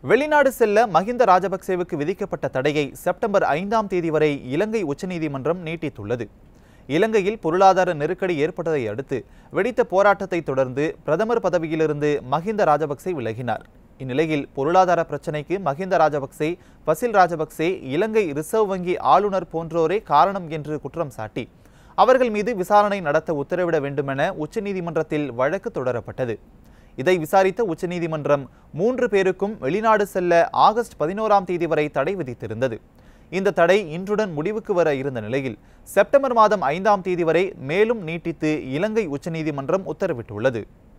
வெளிநாடு செல்ல மஹிந்த ராஜபக்சேவுக்கு விதிக்கப்பட்ட தடையை செப்டம்பர் ஐந்தாம் தேதி வரை இலங்கை உச்சநீதிமன்றம் நீட்டித்துள்ளது இலங்கையில் பொருளாதார நெருக்கடி ஏற்பட்டதை அடுத்து வெடித்த போராட்டத்தை தொடர்ந்து பிரதமர் பதவியிலிருந்து மஹிந்த ராஜபக்சே விலகினார் இந்நிலையில் பொருளாதார பிரச்சினைக்கு மஹிந்த ராஜபக்சே பசில் ராஜபக்சே இலங்கை ரிசர்வ் வங்கி ஆளுநர் போன்றோரே காரணம் என்று குற்றம் சாட்டி அவர்கள் மீது விசாரணை நடத்த உத்தரவிட வேண்டுமென உச்சநீதிமன்றத்தில் வழக்கு தொடரப்பட்டது இதை விசாரித்த உச்சநீதிமன்றம் மூன்று பேருக்கும் வெளிநாடு செல்ல ஆகஸ்ட் பதினோராம் தேதி வரை தடை விதித்திருந்தது இந்த தடை இன்றுடன் முடிவுக்கு வர இருந்த நிலையில் செப்டம்பர் மாதம் ஐந்தாம் தேதி வரை மேலும் நீட்டித்து இலங்கை உச்சநீதிமன்றம் உத்தரவிட்டுள்ளது